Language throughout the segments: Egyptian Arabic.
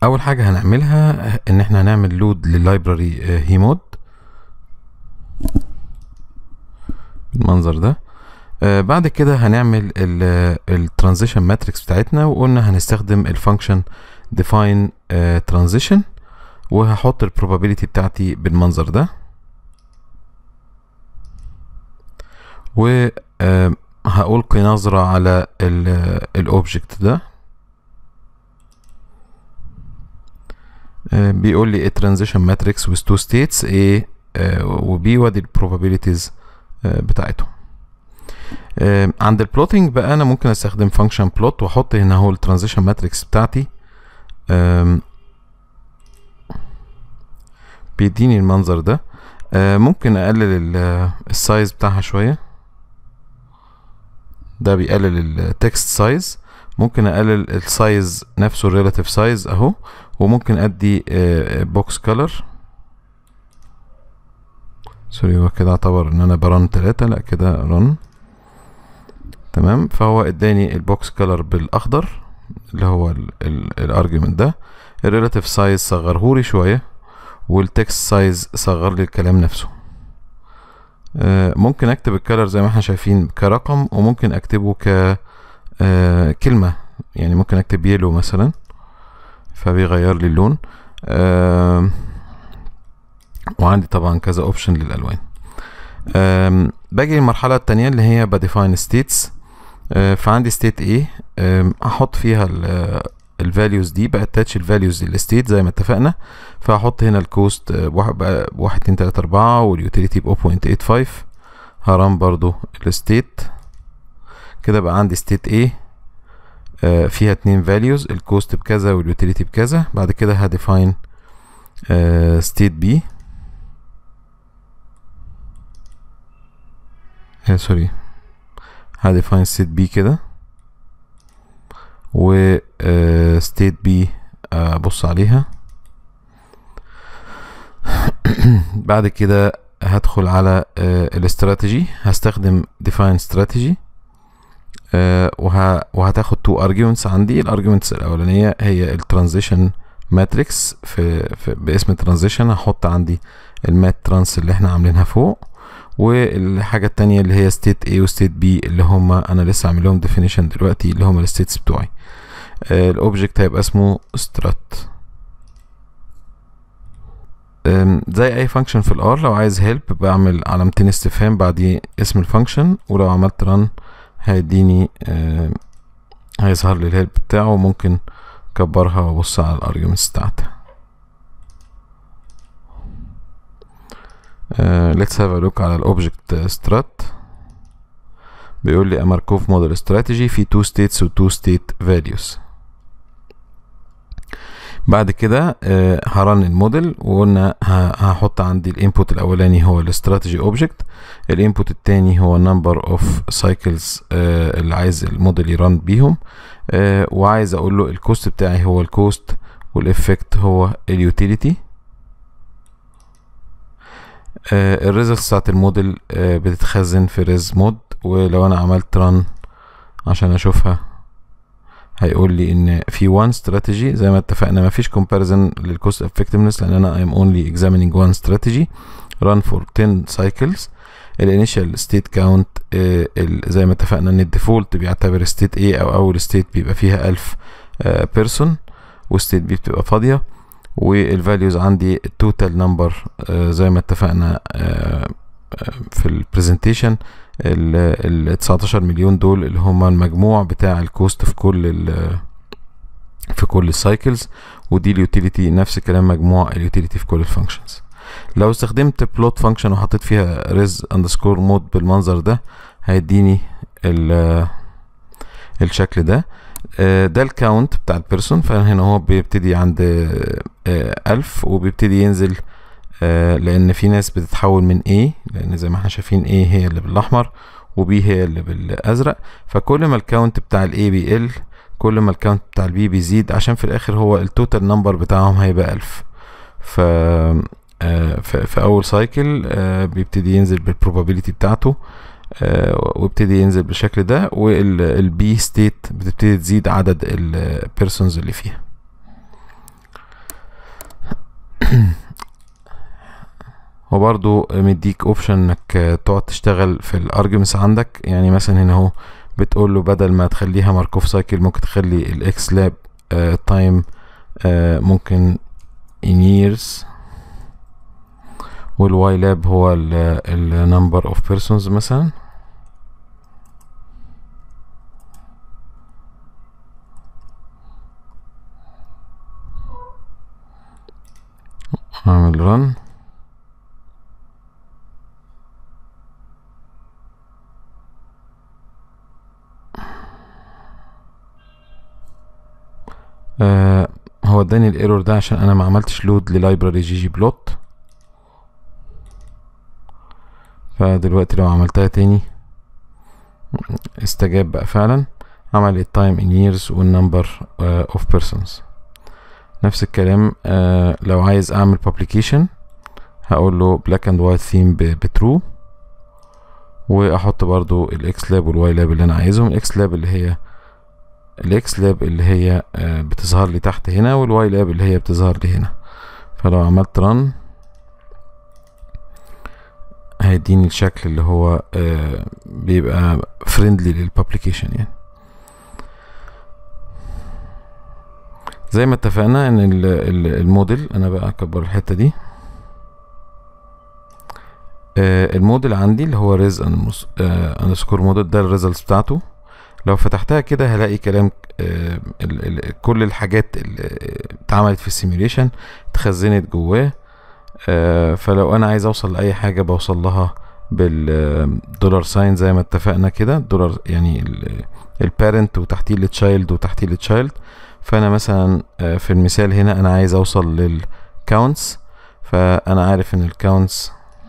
اول حاجه هنعملها ان احنا هنعمل لود لللايبراري هيمود بالمنظر ده آه بعد كده هنعمل الترانزيشن ماتريكس بتاعتنا وقلنا هنستخدم الفانكشن define ترانزيشن وهحط البروبابيلتي بتاعتي بالمنظر ده و آه هألقي نظرة على الاوبجكت ده آه بيقول لي transition matrix with two states A آه و B وادي البروبابيلتيز بتاعتهم عند البلوتنج بقى انا ممكن استخدم فانكشن بلوت واحط هنا هو الترانزيشن ماتريكس بتاعتي بيديني المنظر ده ممكن اقلل السايز بتاعها شويه ده بيقلل التكست سايز ممكن اقلل السايز نفسه الريلاتيف سايز اهو وممكن ادي بوكس كولر سوري هو كده اعتبر ان انا برن تلاتة لا كده رن تمام فهو اداني البوكس كولر بالاخضر اللي هو الارجيومنت ده الريلاتيف سايز صغرهولي شويه والتكست سايز صغر لي الكلام نفسه آه ممكن اكتب الكلر زي ما احنا شايفين كرقم وممكن اكتبه ك آه كلمه يعني ممكن اكتب يلو مثلا فبيغير لي اللون آه وعندي طبعا كذا اوبشن للالوان باجي المرحله التانية اللي هي بديفاين ستيتس فعندي ستيت ايه احط فيها الفاليوز دي باتاتش الفاليوز للستيت زي ما اتفقنا فهحط هنا الكوست بواحد اتنين تلاتة اربعة واليوتيليتي ب 0.85 هران برضو الستيت كده بقى عندي ستيت ايه فيها اتنين فاليوز الكوست بكذا واليوتيليتي بكذا بعد كده هديفاين ستيت بي آه سوري هديفاين ستيت بي كده و ستيت بي ابص عليها بعد كده هدخل على الاستراتيجي هستخدم define strategy وه وهتاخد تو arguments عندي الارجيومنتس الاولانيه هي الترانزيشن ماتريكس في, في باسم ترانزيشن هحط عندي المات ترانس اللي احنا عاملينها فوق والحاجه التانية اللي هي ستيت A وستيت B اللي هما انا لسه عامل لهم ديفينيشن دلوقتي اللي هما الستيتس بتوعي الاوبجكت هيبقى اسمه strat زي اي فانكشن في الار لو عايز هيلب بعمل علامتين استفهام بعديه اسم الفانكشن ولو عملت رن هيديني هيظهر لي الهيلب بتاعه ممكن اكبرها وابص على الارجيومنتس بتاعتها Uh, let's have a look على الاوبجكت strat بيقول لي a Markov model strategy في two states و two state values بعد كده uh, هرن الموديل وقلنا هحط عندي الانبوت الاولاني هو الاستراتيجي اوبجكت الانبوت التاني هو number of cycles uh, اللي عايز الموديل يرن بيهم وعايز اقول له الكوست بتاعي هو الكوست والافكت هو اليوتيليتي آه الريزلتس بتاعت الموديل آه بتتخزن في ريز مود ولو انا عملت ران عشان اشوفها هيقول لي ان في وان استراتيجي زي ما اتفقنا ما فيش كومباريزن للكوست افكتفنس لان انا ام اونلي اكزامينينج وان استراتيجي ران فور 10 سايكلز الانيشال ستيت كاونت زي ما اتفقنا ان الديفولت بيعتبر ستيت A او اول ستيت بيبقى فيها 1000 بيرسون وستيت B بتبقى فاضيه والفاليوز عندي التوتال نمبر زي ما اتفقنا في البرزنتيشن ال 19 مليون دول اللي هما المجموع بتاع الكوست في كل ال في كل السايكلز ودي اليوتيليتي نفس الكلام مجموع اليوتيليتي في كل الفانكشنز لو استخدمت بلوت فانكشن وحطيت فيها ريز اندرسكور مود بالمنظر ده هيديني الشكل ده ده الكاونت بتاع البيرسون فهنا هو بيبتدي عند ألف وبيبتدي ينزل لأن في ناس بتتحول من A لأن زي ما احنا شايفين A هي اللي بالأحمر و B هي اللي بالأزرق فكل ما الكاونت بتاع ال A بيقل كل ما الكاونت بتاع ال B بيزيد عشان في الآخر هو التوتال نمبر بتاعهم هيبقى ألف ف في أول سايكل بيبتدي ينزل بالبروبابيلتي بتاعته ويبتدي ينزل بالشكل ده والبي ستيت بتبتدي تزيد عدد البيرسونز اللي فيها وبرضو مديك اوبشن انك تقعد تشتغل في الارجمنتس عندك يعني مثلا هنا اهو بتقول له بدل ما تخليها ماركوف سايكل ممكن تخلي الاكس لاب تايم ممكن in years والواي لاب هو ال number of persons مثلا اعمل run آه هو اداني الايرور ده عشان انا ما عملتش لود للايبراري جي جي بلوت فدلوقتي لو عملتها تاني استجاب بقى فعلا عمل التايم ان ييرز والنمبر اوف بيرسونز نفس الكلام آه لو عايز اعمل publication هقول له black and white theme بترو واحط برضو الاكس لاب والواي لاب اللي انا عايزهم الاكس لاب اللي هي الاكس لاب اللي هي آه بتظهر لي تحت هنا والواي لاب اللي هي بتظهر لي هنا فلو عملت رن هيديني الشكل اللي هو آه بيبقى فريندلي للبابليكيشن يعني زي ما اتفقنا ان الموديل انا بقى اكبر الحته دي آه الموديل عندي اللي هو ريز اندرسكور موديل ده الريزلتس بتاعته لو فتحتها كده هلاقي كلام آه ال ال كل الحاجات اللي اتعملت في السيميوليشن اتخزنت جواه آه فلو انا عايز اوصل لاي حاجه بوصل لها بالدولار ساين زي ما اتفقنا كده دولار يعني البارنت وتحتيه التشايلد وتحتيه التشايلد فانا مثلا آه في المثال هنا انا عايز اوصل للكاونتس فانا عارف ان الكاونتس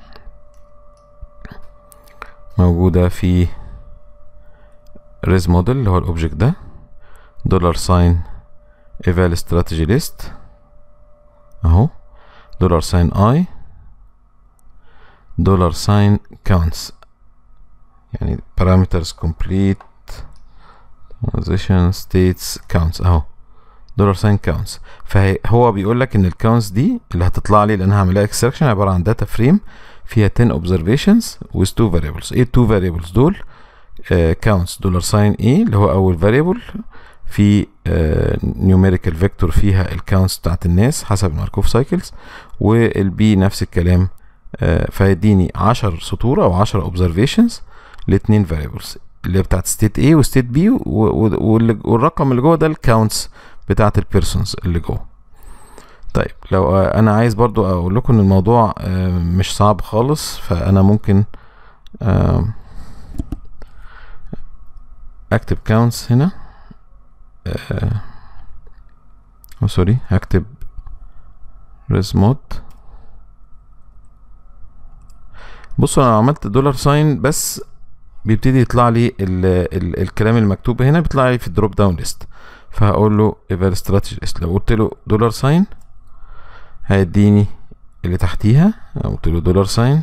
موجوده في ريز موديل اللي هو الاوبجكت ده دولار ساين eval strategy list اهو دولار ساين اي دولار ساين counts يعني parameters complete transition states counts اهو دولار ساين counts فهو بيقول لك ان الكاونتس دي اللي هتطلع لي لان هعملها اكستراكشن عباره عن داتا فريم فيها 10 observations with 2 variables ايه 2 variables دول كاونتس دولار ساين اي اللي هو اول variable في نيوميريكال فيكتور فيها الكاونتس بتاعت الناس حسب الماركوف سايكلز والبي نفس الكلام uh, فيديني 10 سطور او 10 اوبزرفيشنز لاتنين فاريبلز اللي بتاعت ستيت A وستيت B والرقم اللي جوه ده الكاونتس بتاعت البيرسونز اللي جوه طيب لو انا عايز برضو اقول لكم ان الموضوع مش صعب خالص فانا ممكن اكتب كاونتس هنا او سوري هكتب ريز مود بصوا انا عملت دولار ساين بس بيبتدي يطلع لي ال ال الكلام المكتوب هنا بيطلع لي في الدروب داون ليست فهقول له ايفال استراتيجي ليست لو قلت له دولار ساين هيديني اللي تحتيها قلت له دولار ساين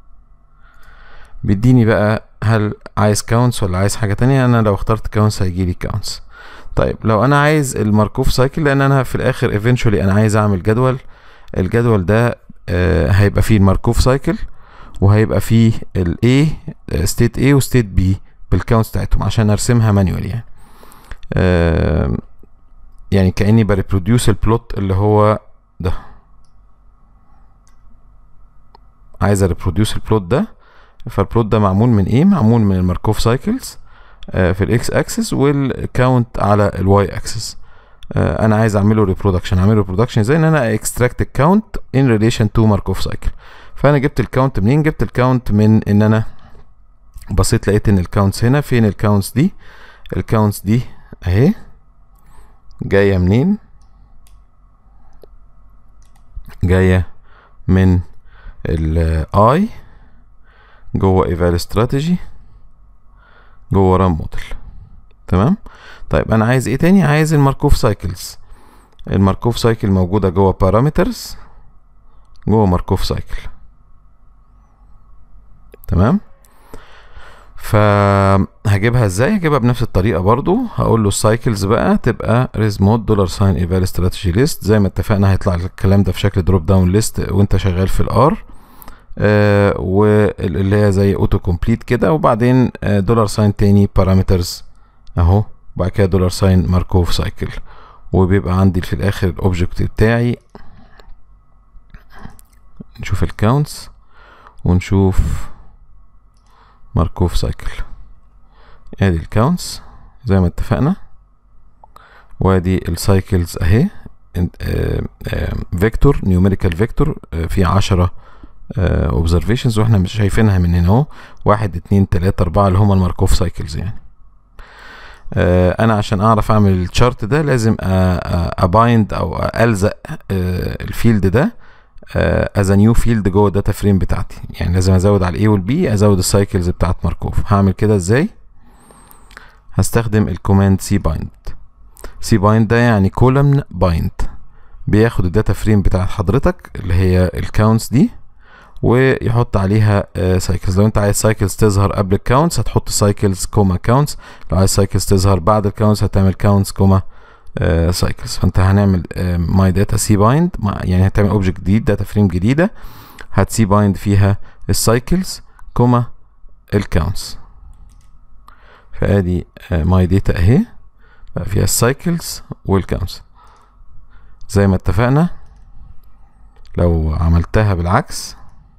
بيديني بقى هل عايز كاونتس ولا عايز حاجه تانية انا لو اخترت كاونتس هيجي لي كاونتس طيب لو انا عايز الماركوف سايكل لان انا في الاخر ايفينشولي انا عايز اعمل جدول الجدول ده آه هيبقى فيه الماركوف سايكل وهيبقى فيه ال A ستيت A وستيت B بالكاونتس بتاعتهم عشان ارسمها مانيوال يعني آه يعني كاني بريبروديوس البلوت اللي هو ده عايز اريبروديوس البلوت ده فالبلوت ده معمول من ايه معمول من الماركوف سايكلز آه في الاكس اكسس والكاونت على الواي اكسس آه انا عايز اعمله ريبرودكشن اعمله ريبرودكشن ازاي ان انا اكستراكت الكاونت ان ريليشن تو ماركوف سايكل فانا جبت الكاونت منين جبت الكاونت من ان انا بصيت لقيت ان الكاونتس هنا فين الكاونتس دي الكاونتس دي اهي جايه منين جايه من الاي جوه ايفال استراتيجي جوه رام موديل تمام طيب انا عايز ايه تاني عايز الماركوف سايكلز الماركوف سايكل موجوده جوه بارامترز جوه ماركوف سايكل تمام فهجيبها ازاي هجيبها بنفس الطريقه برضو هقول له السايكلز بقى تبقى ريز مود دولار ساين ايفال استراتيجي ليست زي ما اتفقنا هيطلع لك الكلام ده في شكل دروب داون ليست وانت شغال في الار آه واللي هي زي اوتو كومبليت كده وبعدين آه دولار ساين تاني بارامترز اهو بعد كده دولار ساين ماركوف سايكل وبيبقى عندي في الاخر الاوبجكت بتاعي نشوف الكاونتس ونشوف ماركوف سايكل ادي الكاونتس زي ما اتفقنا وادي السايكلز اهي فيكتور نيوميريكال فيكتور في عشرة اوبزرفيشنز واحنا مش شايفينها من هنا اهو واحد اتنين تلاتة اربعة اللي هما الماركوف سايكلز يعني آه انا عشان اعرف اعمل الشارت ده لازم ابايند او الزق آه الفيلد ده از نيو فيلد جوه الداتا فريم بتاعتي يعني لازم ازود على الاي والبي ازود السايكلز بتاعت ماركوف هعمل كده ازاي هستخدم الكوماند سي بايند سي بايند ده يعني كولمن بايند بياخد الداتا فريم بتاعت حضرتك اللي هي الكاونتس دي ويحط عليها سايكلز لو انت عايز سايكلز تظهر قبل الكاونتس هتحط سايكلز كوما كاونتس لو عايز سايكلز تظهر بعد الكاونتس هتعمل كاونتس كوما سايكلز فانت هنعمل ماي داتا سي بايند يعني هتعمل اوبجكت جديد داتا فريم جديده هتسي بايند فيها السايكلز كوما الكاونتس فادي ماي داتا اهي بقى فيها السايكلز والكاونتس زي ما اتفقنا لو عملتها بالعكس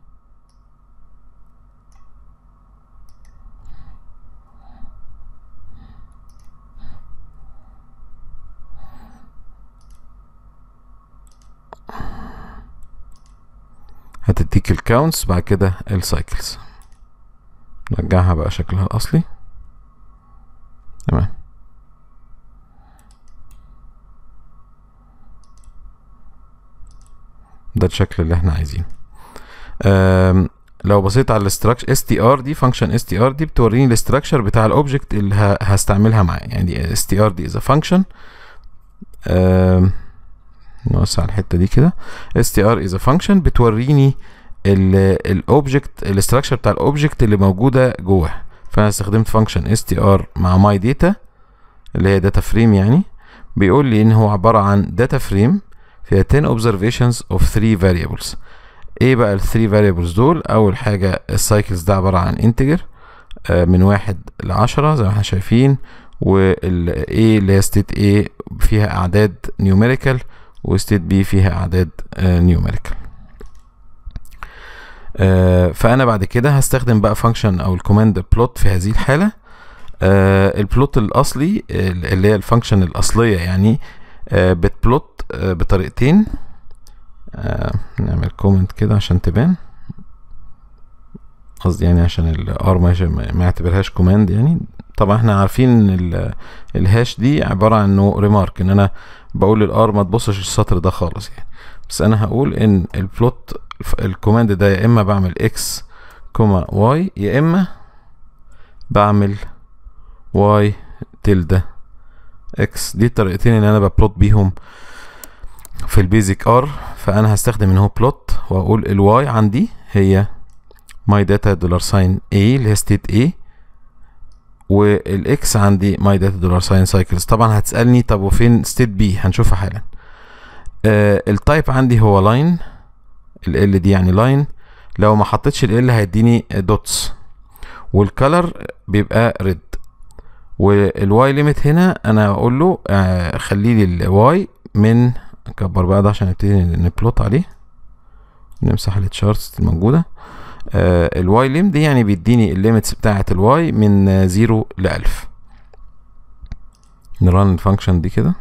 هتديك الكاونتس بعد كده السايكلز نرجعها بقى شكلها الاصلي تمام ده الشكل اللي احنا عايزينه لو بصيت على الاستراكشر اس تي ار دي فانكشن اس تي ار دي بتوريني الاستراكشر بتاع الاوبجكت اللي هستعملها معاه يعني اس تي ار دي از فانكشن نوسع الحته دي كده str is a function بتوريني الاوبجكت الاستراكشر بتاع الاوبجكت اللي موجوده جوه فانا استخدمت فانكشن str مع my data اللي هي داتا فريم يعني بيقول لي ان هو عباره عن داتا فريم فيها 10 observations of 3 variables ايه بقى ال 3 variables دول اول حاجه السايكلز ده عباره عن integer آه من واحد لعشرة زي ما احنا شايفين وال A اللي هي state A فيها اعداد numerical وستيت بي فيها اعداد نيوميريكال آه فانا بعد كده هستخدم بقى فانكشن او الكوماند بلوت في هذه الحاله آه البلوت الاصلي اللي هي الفانكشن الاصليه يعني آه بتبلوت آه بطريقتين آه نعمل كومنت كده عشان تبان قصدي يعني عشان الار ما يعتبرهاش كوماند يعني طبعا احنا عارفين ان الهاش دي عباره عن انه ريمارك ان انا بقول للار ما تبصش السطر ده خالص يعني بس انا هقول ان البلوت الكوماند ده يا اما بعمل اكس كوما واي يا اما بعمل واي تلدا اكس دي الطريقتين اللي انا ببلوت بيهم في البيزك ار فانا هستخدم ان هو بلوت واقول الواي عندي هي ماي داتا دولار ساين اي اللي هي ستيت اي والاكس عندي ماي داتا دولار ساين سايكلز طبعا هتسالني طب وفين ستيت بي هنشوفها حالا آه التايب عندي هو لاين ال دي يعني لاين لو ما حطيتش ال هيديني دوتس والكلر بيبقى ريد والواي ليميت هنا انا اقول له آه خلي لي الواي من اكبر بقى ده عشان نبتدي نبلوت عليه نمسح التشارتس الموجوده آه الواي ليم دي يعني بيديني الليميتس بتاعه الواي من زيرو لألف نران الفانكشن دي كده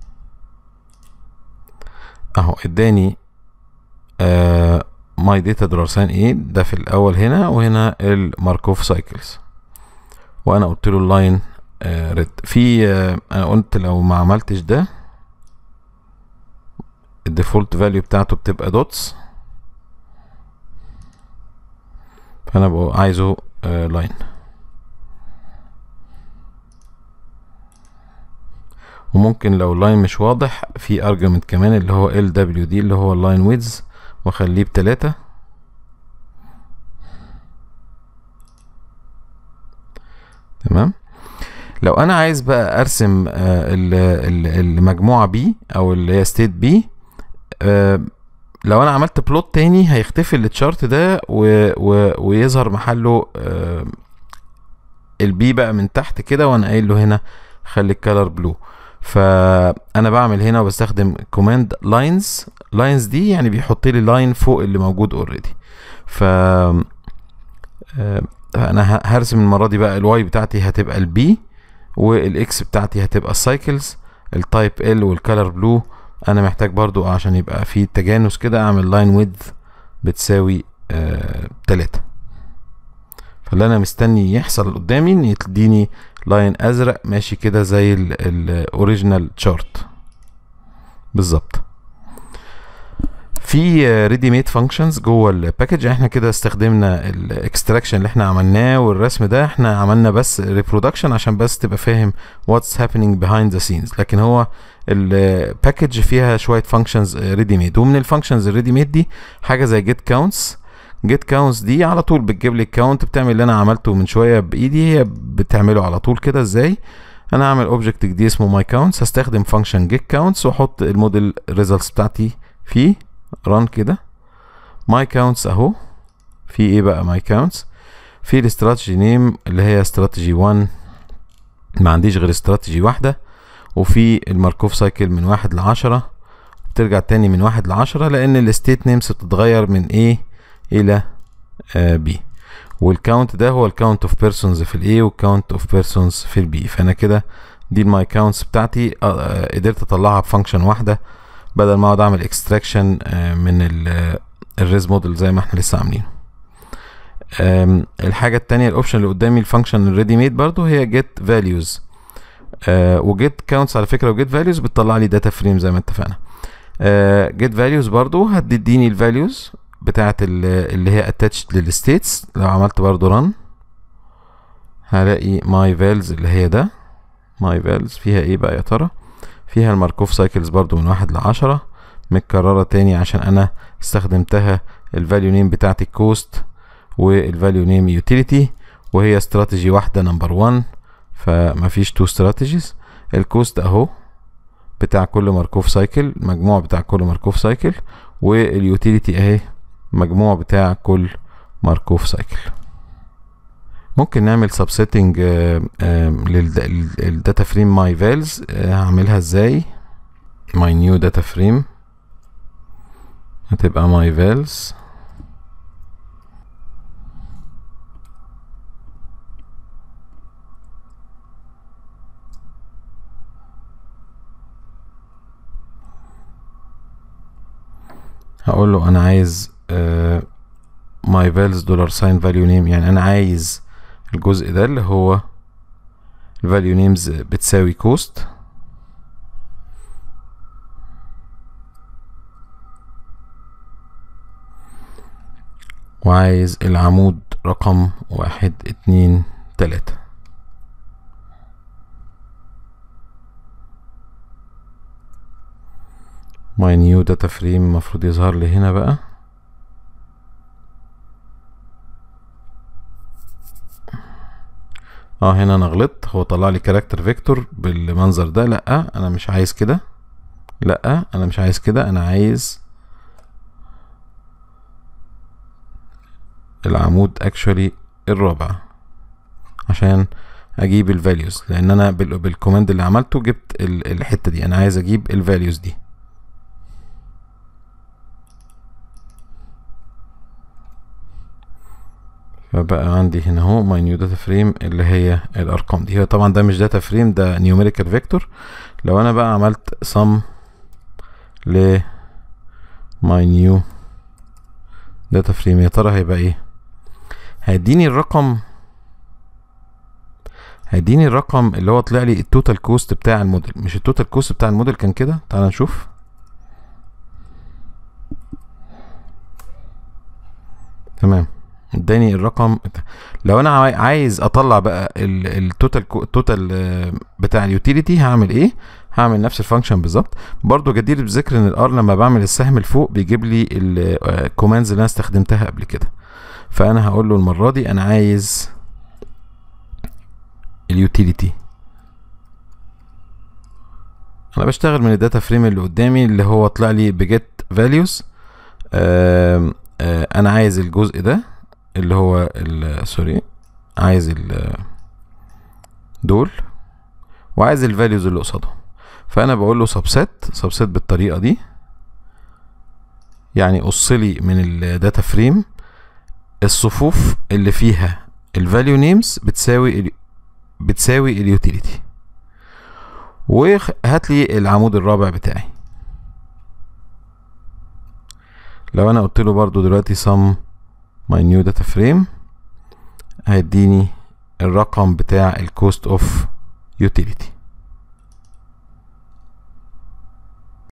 اهو اداني ماي داتا دولار ساين ايه ده في الاول هنا وهنا الماركوف سايكلز وانا قلت له اللاين ريد في آه انا قلت لو ما عملتش ده الديفولت فاليو بتاعته بتبقى دوتس فانا بقى عايزه لاين وممكن لو لاين مش واضح في ارجيومنت كمان اللي هو ال دبليو دي اللي هو اللاين ويدز واخليه بتلاتة تمام لو انا عايز بقى ارسم آه، ال- ال- المجموعه بي او اللي هي ستيت بي لو انا عملت بلوت تاني هيختفي التشارت ده و و ويظهر محله آه، البي بقى من تحت كده وانا قايل له هنا خلي الكالر بلو فانا بعمل هنا وبستخدم كوماند لاينز لاينز دي يعني بيحط لي لاين فوق اللي موجود اوريدي ف آه، انا ه- هرسم المره دي بقى الواي بتاعتي هتبقى البي والاكس بتاعتي هتبقى السايكلز التايب ال والكالر بلو انا محتاج برضو عشان يبقى في تجانس كده اعمل لاين ويدث بتساوي آه تلاتة فاللي انا مستني يحصل قدامي ان يديني لاين ازرق ماشي كده زي الاوريجينال تشارت بالظبط في ريدي ميد فانكشنز جوه الباكج احنا كده استخدمنا الاكستراكشن اللي احنا عملناه والرسم ده احنا عملنا بس ريبرودكشن عشان بس تبقى فاهم واتس هابينج بيهايند ذا سينز لكن هو الباكج فيها شويه فانكشنز ريدي ميد ومن الفانكشنز الريدي ميد دي حاجه زي جيت كاونتس جيت كاونتس دي على طول بتجيب لي الكاونت بتعمل اللي انا عملته من شويه بايدي هي بتعمله على طول كده ازاي انا هعمل اوبجكت جديد اسمه ماي كاونتس هستخدم فانكشن جيت كاونتس واحط الموديل ريزلتس بتاعتي فيه ران كده ماي كاونتس اهو في ايه بقى ماي كاونتس في الاستراتيجي نيم اللي هي استراتيجي 1 ما عنديش غير استراتيجي واحده وفي الماركوف سايكل من واحد لعشرة بترجع تاني من واحد لعشرة لأن الستيت نيمز بتتغير من A إلى آه B والكاونت ده هو الكاونت اوف بيرسونز في الاي والكاونت اوف بيرسونز في البي فانا كده دي الماي كاونتس بتاعتي آه، آه، قدرت اطلعها بفانكشن واحده بدل ما اقعد اعمل اكستراكشن من الريز موديل زي ما احنا لسه عاملينه آم، الحاجه التانية الاوبشن اللي قدامي الفانكشن الريدي ميد برضو هي جيت فاليوز وجيت كاونتس على فكره وجيت فاليوز بتطلع لي داتا فريم زي ما اتفقنا جيت فاليوز برضو هتديني الفاليوز بتاعت ال- اللي هي اتاتشد للستيتس لو عملت برضو ران هلاقي ماي فالز اللي هي ده ماي فالز فيها ايه بقى يا ترى فيها الماركوف سايكلز برضو من واحد لعشرة متكررة تاني عشان انا استخدمتها الفاليو نيم بتاعتي كوست والفاليو نيم يوتيليتي وهي استراتيجي واحدة نمبر 1 فمفيش تو استراتيجيز الكوست اهو بتاع كل ماركوف سايكل مجموع بتاع كل ماركوف سايكل واليوتيليتي اهي مجموع بتاع كل ماركوف سايكل ممكن نعمل سبسيتنج للداتا فريم ماي فالز هعملها ازاي ماي نيو داتا فريم هتبقى ماي فالز هقول له انا عايز ماي فالز دولار ساين فاليو نيم يعني انا عايز الجزء ده اللي هو الفاليو نيمز بتساوي كوست وعايز العمود رقم واحد اتنين تلاتة ماي نيو داتا فريم المفروض يظهر لي هنا بقى اه هنا انا غلطت هو طلع لي كاركتر فيكتور بالمنظر ده لا انا مش عايز كده لا انا مش عايز كده انا عايز العمود اكشولي الرابع عشان اجيب الفاليوز لان انا بال- بالكوماند اللي عملته جبت ال- الحته دي انا عايز اجيب الفاليوز دي فبقى عندي هنا اهو ماي نيو داتا فريم اللي هي الارقام دي هي طبعا ده مش داتا فريم ده نيوميريكال فيكتور لو انا بقى عملت sum ل ماي نيو داتا فريم يا ترى هيبقى ايه هيديني الرقم هيديني الرقم اللي هو طلع لي التوتال كوست بتاع الموديل مش التوتال كوست بتاع الموديل كان كده تعال نشوف تمام اداني الرقم لو انا عاي- عايز اطلع بقى التوتال التوتال بتاع اليوتيليتي هعمل ايه هعمل نفس الفانكشن بالظبط برضو جدير بذكر ان الار لما بعمل السهم لفوق بيجيب لي الكوماندز اللي انا استخدمتها قبل كده فانا هقول له المره دي انا عايز اليوتيليتي انا بشتغل من الداتا فريم اللي قدامي اللي هو طلع لي بجيت فاليوز انا عايز الجزء ده اللي هو ال- سوري عايز ال دول وعايز الفاليوز اللي قصادهم فانا بقول له سبسيت سبسيت بالطريقه دي يعني قص لي من الداتا فريم الصفوف اللي فيها الفاليو نيمز بتساوي ال بتساوي اليوتيليتي وهات لي العمود الرابع بتاعي لو انا قلت له برضو دلوقتي sum my new data frame هيديني الرقم بتاع الكوست اوف يوتيليتي